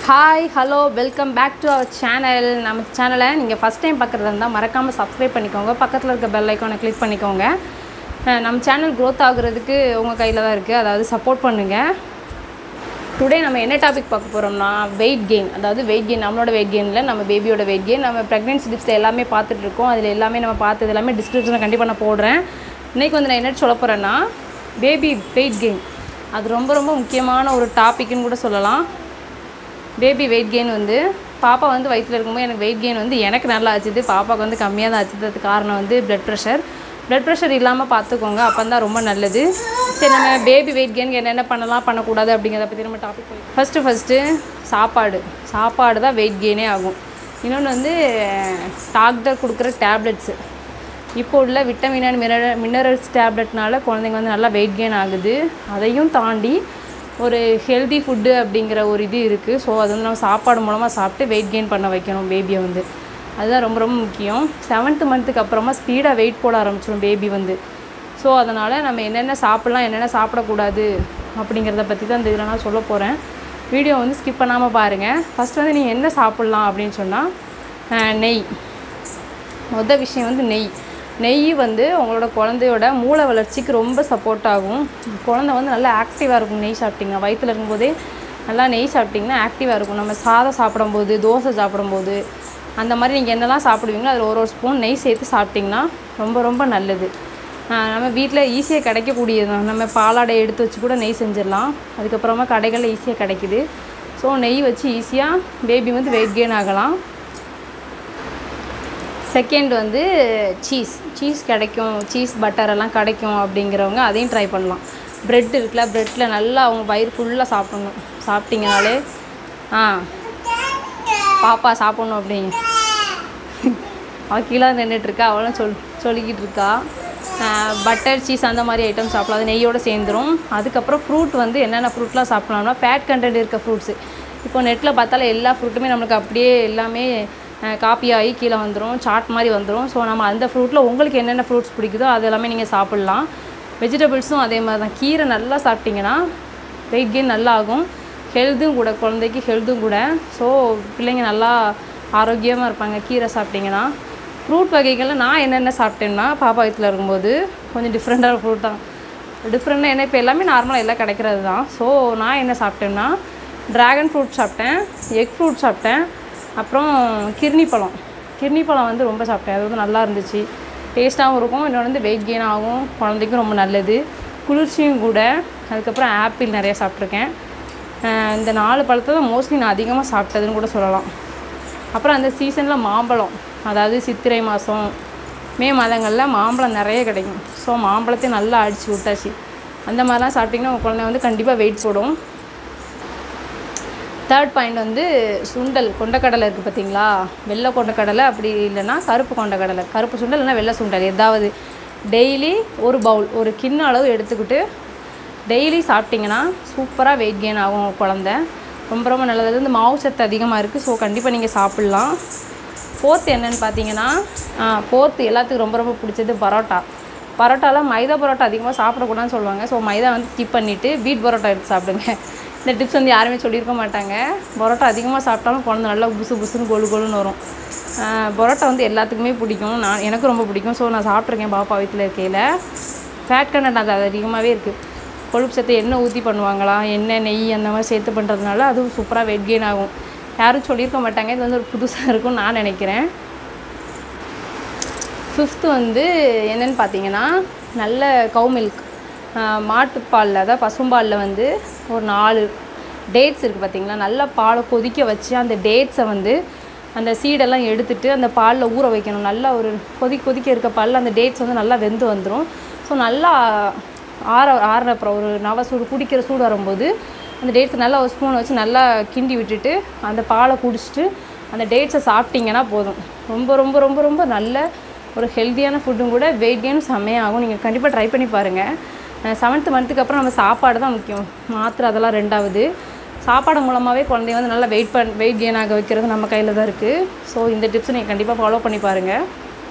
hi hello welcome back to our channel நம்ம சேனலை நீங்கள் ஃபஸ்ட் டைம் பார்க்குறதா இருந்தால் மறக்காமல் சப்ஸ்கிரைப் பண்ணிக்கோங்க பக்கத்தில் இருக்க பெல் ஐக்கானை கிளிக் பண்ணிக்கோங்க அஹ் நம்ம சேனல் க்ரோத் ஆகுறதுக்கு உங்கள் கையில் தான் இருக்குது அதாவது சப்போர்ட் பண்ணுங்கள் டுடே நம்ம என்ன டாபிக் பார்க்க போகிறோம்னா வெயிட் கெயின் அதாவது வெயிட் கெயின் நம்மளோட வெயிட் கெயினில் நம்ம பேபியோட வெயிட் கெயின் நம்ம ப்ரெக்னென்சி டிப்ஸில் எல்லாமே பார்த்துட்டு இருக்கோம் அதில் எல்லாமே நம்ம பார்த்தது எல்லாமே டிஸ்கிரிப்ஷனில் கண்டிப்பாக நான் போடுறேன் இன்றைக்கி வந்து நான் என்ன சொல்ல போகிறேன்னா பேபி வெயிட் கெயின் அது ரொம்ப ரொம்ப முக்கியமான ஒரு டாபிக்னு கூட சொல்லலாம் பேபி வெயிட் கெயின் வந்து பாப்பா வந்து வயிற்றில் இருக்கும்போது எனக்கு வெயிட் கெயின் வந்து எனக்கு நல்லா ஆச்சுது பாப்பாவுக்கு வந்து கம்மியாக தான் ஆச்சுது அதுக்கு காரணம் வந்து ப்ளட் ப்ரெஷர் ப்ளட் ப்ரெஷர் இல்லாமல் பார்த்துக்கோங்க அப்போ தான் ரொம்ப நல்லது சரி நம்ம பேபி வெயிட் கெயின் என்னென்ன பண்ணலாம் பண்ணக்கூடாது அப்படிங்கிறத பற்றி நம்ம டாபிக் போய் ஃபஸ்ட்டு ஃபஸ்ட்டு சாப்பாடு சாப்பாடு தான் வெயிட் கெயினே ஆகும் இன்னொன்று வந்து டாக்டர் கொடுக்குற டேப்லெட்ஸு இப்போ உள்ள விட்டமின் அண்ட் மினரல் மினரல்ஸ் டேப்லெட்னால குழந்தைங்க வந்து நல்லா வெயிட் கெயின் ஆகுது அதையும் தாண்டி ஒரு ஹெல்தி ஃபுட்டு அப்படிங்கிற ஒரு இது இருக்குது ஸோ அது வந்து நம்ம சாப்பாடு மூலமாக சாப்பிட்டு வெயிட் கெயின் பண்ண வைக்கணும் பேபியை வந்து அதுதான் ரொம்ப ரொம்ப முக்கியம் செவன்த்து மந்த்துக்கு அப்புறமா ஸ்பீடாக வெயிட் போட ஆரம்பிச்சிடும் பேபி வந்து ஸோ அதனால் நம்ம என்னென்ன சாப்பிட்லாம் என்னென்ன சாப்பிடக்கூடாது அப்படிங்கிறத பற்றி தான் இந்த இதில் நான் சொல்ல போகிறேன் வீடியோ வந்து ஸ்கிப் பண்ணாமல் பாருங்கள் ஃபஸ்ட் வந்து நீங்கள் என்ன சாப்பிட்லாம் அப்படின்னு சொன்னால் நெய் மொதல் விஷயம் வந்து நெய் நெய் வந்து உங்களோட குழந்தையோட மூளை வளர்ச்சிக்கு ரொம்ப சப்போர்ட் ஆகும் குழந்தை வந்து நல்லா ஆக்டிவாக இருக்கும் நெய் சாப்பிட்டிங்கன்னா வயிற்றில் இருக்கும்போதே நல்லா நெய் சாப்பிட்டிங்கன்னா ஆக்டிவாக இருக்கும் நம்ம சாதம் சாப்பிடும்போது தோசை சாப்பிடும்போது அந்த மாதிரி நீங்கள் என்னெல்லாம் சாப்பிடுவீங்களோ அதில் ஒரு ஒரு ஸ்பூன் நெய் சேர்த்து சாப்பிட்டிங்கன்னா ரொம்ப ரொம்ப நல்லது ஆஹ் நம்ம வீட்டில் ஈஸியாக கிடைக்கக்கூடியது தான் நம்ம பாலாடை எடுத்து வச்சு கூட நெய் செஞ்சிடலாம் அதுக்கப்புறமா கடைகளில் ஈஸியாக கிடைக்குது ஸோ நெய் வச்சு ஈஸியாக பேபி வந்து வெயிட் கெயின் ஆகலாம் செகண்ட் வந்து சீஸ் சீஸ் கிடைக்கும் சீஸ் பட்டர் எல்லாம் கிடைக்கும் அப்படிங்கிறவங்க அதையும் ட்ரை பண்ணலாம் ப்ரெட் இருக்குல்ல ப்ரெட்டில் நல்லா அவங்க வயிறு ஃபுல்லாக சாப்பிடணும் சாப்பிட்டீங்கனாலே ஆ பாப்பா சாப்பிட்ணும் அப்படிங்க அவள் கீழே நின்றுட்டுருக்கா அவளும் சொல் சொல்லிக்கிட்டு இருக்கா பட்டர் சீஸ் அந்த மாதிரி ஐட்டம் சாப்பிடலாம் அது நெய்யோடு சேர்ந்துரும் அதுக்கப்புறம் ஃப்ரூட் வந்து என்னென்ன ஃப்ரூட்லாம் சாப்பிட்லாம்னா ஃபேட் கண்டென்ட் இருக்க ஃப்ரூட்ஸு இப்போ நெட்டில் பார்த்தாலே எல்லா ஃப்ரூட்டுமே நம்மளுக்கு அப்படியே எல்லாமே காப்பி ஆகி கீழே வந்துடும் சாட் மாதிரி வந்துடும் ஸோ நம்ம அந்த ஃப்ரூட்டில் உங்களுக்கு என்னென்ன ஃப்ரூட்ஸ் பிடிக்குதோ அது எல்லாமே நீங்கள் சாப்பிட்லாம் வெஜிடபிள்ஸும் அதே மாதிரி தான் கீரை நல்லா சாப்பிட்டிங்கன்னா வெயிட் கெயின் நல்லா ஆகும் ஹெல்த்தும் கூட குழந்தைக்கு ஹெல்த்தும் கூட ஸோ பிள்ளைங்க நல்லா ஆரோக்கியமாக இருப்பாங்க கீரை சாப்பிட்டிங்கன்னா ஃப்ரூட் வகைகளில் நான் என்னென்ன சாப்பிட்டேன்னா பாப்பா வயிற்றில் இருக்கும்போது கொஞ்சம் டிஃப்ரெண்ட்டான ஃப்ரூட் தான் டிஃப்ரெண்ட்டாக என்ன இப்போ எல்லாமே நார்மலாக எல்லாம் கிடைக்கிறது தான் ஸோ நான் என்ன சாப்பிட்டேன்னா ட்ராகன் ஃப்ரூட் சாப்பிட்டேன் எக் ஃப்ரூட் சாப்பிட்டேன் அப்புறம் கிர்னி பழம் கிர்னி பழம் வந்து ரொம்ப சாப்பிட்டேன் அது வந்து நல்லா இருந்துச்சு டேஸ்ட்டாகவும் இருக்கும் இன்னொன்று வந்து வெயிட் கெயின் ஆகும் குழந்தைக்கும் ரொம்ப நல்லது குளிர்ச்சியும் கூட அதுக்கப்புறம் ஆப்பிள் நிறைய சாப்பிட்ருக்கேன் அஹ் இந்த நாலு பழத்தை தான் மோஸ்ட்லி நான் அதிகமாக சாப்பிட்டதுன்னு கூட சொல்லலாம் அப்புறம் அந்த சீசனில் மாம்பழம் அதாவது சித்திரை மாதம் மே மாதங்களில் மாம்பழம் நிறைய கிடைக்கும் ஸோ மாம்பழத்தையும் நல்லா அடித்து விட்டாச்சு அந்த மாதிரிலாம் சாப்பிட்டிங்கன்னா உங்கள் குழந்தை வந்து கண்டிப்பாக வெயிட் போடும் தேர்ட் பாயிண்ட் வந்து சுண்டல் கொண்டக்கடலை இருக்குது பார்த்தீங்களா வெள்ளை கொண்டக்கடலை அப்படி இல்லைன்னா கருப்பு கொண்டக்கடலை கருப்பு சுண்டல் இல்லைன்னா வெள்ளை சுண்டல் ஏதாவது டெய்லி ஒரு பவுல் ஒரு கிண்ண அளவு எடுத்துக்கிட்டு டெய்லி சாப்பிட்டிங்கன்னா சூப்பராக வெயிட் கெயின் ஆகும் உங்க குழந்தை ரொம்ப ரொம்ப நல்லது அது வந்து மாவு சத்து அதிகமாக இருக்குது ஸோ கண்டிப்பாக நீங்கள் சாப்பிட்லாம் ஃபோர்த் என்னன்னு பார்த்தீங்கன்னா ஃபோர்த்து எல்லாத்துக்கும் ரொம்ப ரொம்ப பிடிச்சது பரோட்டா பரோட்டாவில் மைதா பரோட்டா அதிகமாக சாப்பிடக்கூடாதுன்னு சொல்லுவாங்க ஸோ மைதா வந்து ஸ்கிப் பண்ணிவிட்டு வீட் பரோட்டா எடுத்து சாப்பிடுங்க இந்த டிப்ஸ் வந்து யாருமே சொல்லியிருக்க மாட்டாங்க பரோட்டா அதிகமாக சாப்பிட்டாலும் குழந்தை நல்லா புசு புசுன்னு கொழு கொழுன்னு வரும் ஆஹ் பரோட்டா வந்து எல்லாத்துக்குமே பிடிக்கும் நான் எனக்கும் ரொம்ப பிடிக்கும் ஸோ நான் சாப்பிட்ருக்கேன் பாப்பா வீட்டில் இருக்கையில் ஃபேட் கண்டென்ட் அது அதிகமாகவே இருக்குது கொழுப்பு சத்து எண்ணெய் ஊற்றி பண்ணுவாங்களா எண்ணெய் நெய் அந்த மாதிரி சேர்த்து பண்ணுறதுனால அதுவும் சூப்பராக வெயிட் கெயின் ஆகும் யாரும் சொல்லியிருக்க மாட்டாங்க இது வந்து ஒரு புதுசாக இருக்கும்னு நான் நினைக்கிறேன் ஃபிஃப்த்து வந்து என்னென்னு பார்த்தீங்கன்னா நல்ல கவு மில்க் மாட்டுப்பாலில் அதாவது பசும்பாலில் வந்து ஒரு நாலு டேட்ஸ் இருக்குது பார்த்தீங்களா நல்லா பாலை கொதிக்க வச்சு அந்த டேட்ஸை வந்து அந்த சீடெல்லாம் எடுத்துட்டு அந்த பாலில் ஊற வைக்கணும் நல்லா ஒரு கொதி கொதிக்க இருக்க பாலில் அந்த டேட்ஸ் வந்து நல்லா வெந்து வந்துடும் ஸோ நல்லா ஆற ஆறுற அப்புறம் ஒரு நவ சூடு குடிக்கிற சூடு வரும்போது அந்த டேட்ஸ் நல்லா ஒரு ஸ்பூன் வச்சு நல்லா கிண்டி விட்டுட்டு அந்த பாலை குடிச்சிட்டு அந்த டேட்ஸை சாப்பிட்டிங்கன்னா போதும் ரொம்ப ரொம்ப ரொம்ப ரொம்ப நல்ல ஒரு ஹெல்த்தியான ஃபுட்டும் கூட வெயிட் கெயின் செம்மையாகும் நீங்கள் கண்டிப்பாக ட்ரை பண்ணி பாருங்கள் செவன்த்து மந்த்துக்கு அப்புறம் நம்ம சாப்பாடு தான் முக்கியம் மாத்திரை அதெல்லாம் ரெண்டாவது சாப்பாடு மூலமாகவே குழந்தைய வந்து நல்லா வெயிட் பண் வெயிட் கெயின் ஆக வைக்கிறது நம்ம கையில் தான் இருக்குது ஸோ இந்த டிப்ஸை நீங்கள் கண்டிப்பாக ஃபாலோ பண்ணி பாருங்கள்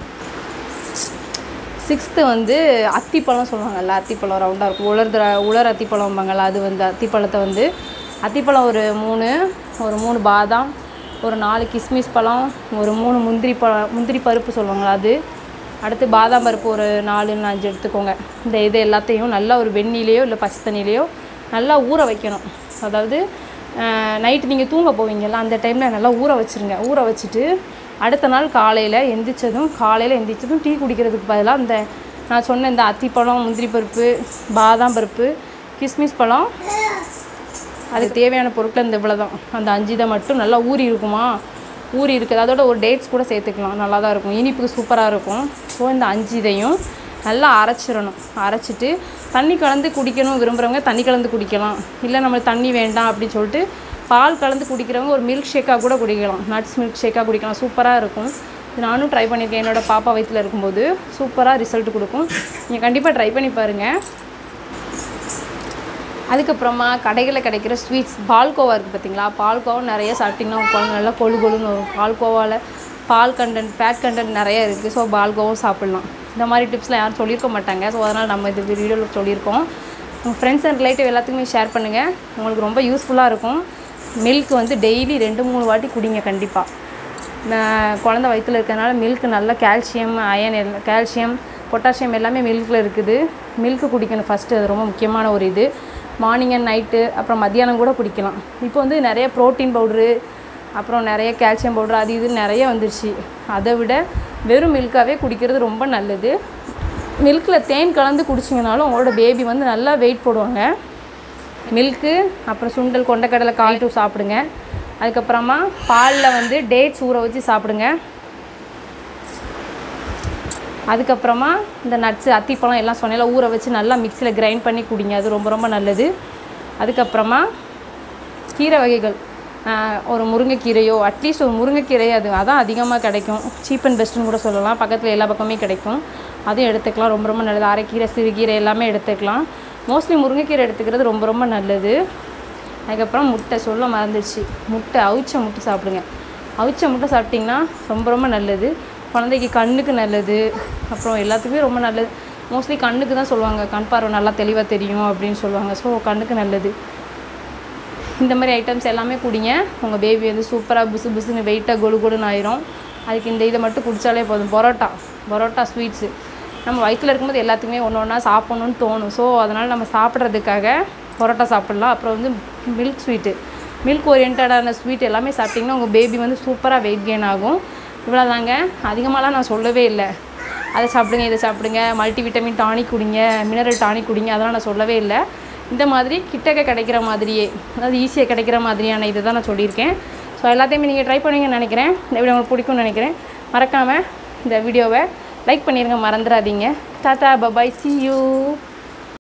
சிக்ஸ்த்து வந்து அத்திப்பழம் சொல்லுவாங்கல்ல அத்திப்பழம் ரவுண்டாக இருக்கும் உலர் திரா உலர் அத்திப்பழம்பாங்கள்ல அது வந்து அத்திப்பழத்தை வந்து அத்திப்பழம் ஒரு மூணு ஒரு மூணு பாதாம் ஒரு நாலு கிஸ்மிஸ் பழம் ஒரு மூணு முந்திரி ப முந்திரி பருப்பு சொல்லுவாங்களா அது அடுத்து பாதாம் பருப்பு ஒரு நாலு இல்ல அஞ்சு எடுத்துக்கோங்க இந்த இது எல்லாத்தையும் நல்லா ஒரு வெந்நிலையோ இல்லை பச்சை தண்ணியிலையோ நல்லா ஊற வைக்கணும் அதாவது நைட்டு நீங்கள் தூங்க போவீங்கல்ல அந்த டைமில் நல்லா ஊற வச்சுருங்க ஊற வச்சுட்டு அடுத்த நாள் காலையில் எந்திரிச்சதும் காலையில் எந்திரிச்சதும் டீ குடிக்கிறதுக்கு பதிலாக இந்த நான் சொன்ன இந்த அத்திப்பழம் முந்திரி பருப்பு பாதாம் பருப்பு கிஸ்மிஸ் பழம் அதுக்கு தேவையான பொருட்கள் இந்த இவ்வளோ தான் அந்த அஞ்சு இதை மட்டும் நல்லா ஊறி இருக்குமா ஊறி இருக்குது அதோட ஒரு டேட்ஸ் கூட சேர்த்துக்கலாம் நல்லா தான் இருக்கும் இனிப்புக்கு சூப்பராக இருக்கும் ஸோ இந்த அஞ்சு இதையும் நல்லா அரைச்சிடணும் அரைச்சிட்டு தண்ணி கலந்து குடிக்கணும் விரும்புகிறவங்க தண்ணி கலந்து குடிக்கலாம் இல்லை நம்மளுக்கு தண்ணி வேண்டாம் அப்படின்னு சொல்லிட்டு பால் கலந்து குடிக்கிறவங்க ஒரு மில்க் ஷேக்காக கூட குடிக்கலாம் நட்ஸ் மில்க் ஷேக்காக குடிக்கலாம் சூப்பராக இருக்கும் இது நானும் ட்ரை பண்ணியிருக்கேன் என்னோடய பாப்பா வயிற்றில் இருக்கும்போது சூப்பராக ரிசல்ட் கொடுக்கும் நீங்கள் கண்டிப்பாக ட்ரை பண்ணி பாருங்கள் அதுக்கப்புறமா கடைகளில் கிடைக்கிற ஸ்வீட்ஸ் பால்கோவா இருக்குது பார்த்தீங்களா பால்கோவா நிறைய சாப்பிட்டிங்கன்னா உங்க குழந்தை நல்லா கொழு கொழுன்னு வரும் பால்கோவாவில் பால் கண்டென்ட் ஃபேட் கண்டென்ட் நிறைய இருக்குது ஸோ பால்கோவும் சாப்பிட்லாம் இந்த மாதிரி டிப்ஸ்லாம் யாரும் சொல்லியிருக்க மாட்டாங்க ஸோ அதனால் நம்ம இது வீடியோவில் சொல்லியிருக்கோம் உங்கள் ஃப்ரெண்ட்ஸ் அண்ட் ரிலேட்டிவ் எல்லாத்துக்குமே ஷேர் பண்ணுங்கள் உங்களுக்கு ரொம்ப யூஸ்ஃபுல்லாக இருக்கும் மில்க் வந்து டெய்லி ரெண்டு மூணு வாட்டி குடிங்க கண்டிப்பாக நான் குழந்த வயிற்றில் இருக்கிறதுனால மில்க் நல்ல கால்சியம் அயன் எல்லாம் கால்சியம் பொட்டாசியம் எல்லாமே மில்கில் இருக்குது மில்க்கு குடிக்கணும் ஃபஸ்ட்டு அது ரொம்ப முக்கியமான ஒரு இது மார்னிங் அண்ட் நைட்டு அப்புறம் மத்தியானம் கூட குடிக்கலாம் இப்போ வந்து நிறைய ப்ரோட்டீன் பவுட்ரு அப்புறம் நிறைய கால்சியம் பவுட்ரு அது இது நிறைய வந்துருச்சு அதை விட வெறும் மில்காகவே குடிக்கிறது ரொம்ப நல்லது மில்கில் தேன் கலந்து குடிச்சிங்கனாலும் உங்களோட பேபி வந்து நல்லா வெயிட் போடுவாங்க மில்க்கு அப்புறம் சுண்டல் கொண்டக்கடலை காய்ட்டு சாப்பிடுங்க அதுக்கப்புறமா பாலில் வந்து டேட்ஸ் ஊற வச்சு சாப்பிடுங்க அதுக்கப்புறமா இந்த நட்ஸு அத்திப்பழம் எல்லாம் சொன்னேன்ல ஊற வச்சு நல்லா மிக்சியில் கிரைண்ட் பண்ணி குடிங்க அது ரொம்ப ரொம்ப நல்லது அதுக்கப்புறமா கீரை வகைகள் ஆஹ் ஒரு முருங்கைக்கீரையோ அட்லீஸ்ட் ஒரு முருங்கைக்கீரையோ அது அதான் அதிகமாக கிடைக்கும் சீப் அண்ட் பெஸ்ட்டுன்னு கூட சொல்லலாம் பக்கத்தில் எல்லா பக்கமே கிடைக்கும் அதையும் எடுத்துக்கலாம் ரொம்ப ரொம்ப நல்லது அரைக்கீரை சிறுகீரை எல்லாமே எடுத்துக்கலாம் மோஸ்ட்லி முருங்கைக்கீரை எடுத்துக்கிறது ரொம்ப ரொம்ப நல்லது அதுக்கப்புறம் முட்டை சொல்ல மறந்துடுச்சு முட்டை அவிச்ச முட்டை சாப்பிடுங்க அவிச்ச முட்டை சாப்பிட்டிங்கன்னா ரொம்ப ரொம்ப நல்லது குழந்தைக்கு கண்ணுக்கு நல்லது அப்புறம் எல்லாத்துக்குமே ரொம்ப நல்லது மோஸ்ட்லி கண்ணுக்கு தான் சொல்லுவாங்க கண் பார்வை நல்லா தெளிவாக தெரியும் அப்படின்னு சொல்லுவாங்க ஸோ கண்ணுக்கு நல்லது இந்த மாதிரி ஐட்டம்ஸ் எல்லாமே குடிங்க உங்கள் பேபி வந்து சூப்பராக புசு புசுன்னு வெயிட்டாக கொழு கொழுன்னு ஆயிரும் அதுக்கு இந்த இதை மட்டும் குடித்தாலே போதும் பரோட்டா பரோட்டா ஸ்வீட்ஸு நம்ம வயிற்றில் இருக்கும்போது எல்லாத்துக்குமே ஒன்று ஒன்றா சாப்பிட்ணுன்னு தோணும் ஸோ அதனால் நம்ம சாப்பிட்றதுக்காக பரோட்டா சாப்பிட்லாம் அப்புறம் வந்து மில்க் ஸ்வீட்டு மில்க் ஓரியன்டான ஸ்வீட் எல்லாமே சாப்பிட்டிங்கன்னா உங்கள் பேபி வந்து சூப்பராக வெயிட் கெயின் ஆகும் இவ்வளோதாங்க அதிகமாகலாம் நான் சொல்லவே இல்லை அதை சாப்பிடுங்க இதை சாப்பிடுங்க மல்டி விட்டமின் டானிக் குடிங்க மினரல் டானிக் குடிங்க அதெல்லாம் நான் சொல்லவே இல்லை இந்த மாதிரி கிட்டக்க கிடைக்கிற மாதிரியே அதாவது ஈஸியாக கிடைக்கிற மாதிரியான இதை தான் நான் சொல்லியிருக்கேன் ஸோ எல்லாத்தையுமே நீங்கள் ட்ரை பண்ணுவீங்கன்னு நினைக்கிறேன் இந்த வீடியோ உங்களுக்கு பிடிக்கும்னு நினைக்கிறேன் மறக்காமல் இந்த வீடியோவை லைக் பண்ணிடுங்க மறந்துடாதீங்க டாட்டா பபாய் சி யூ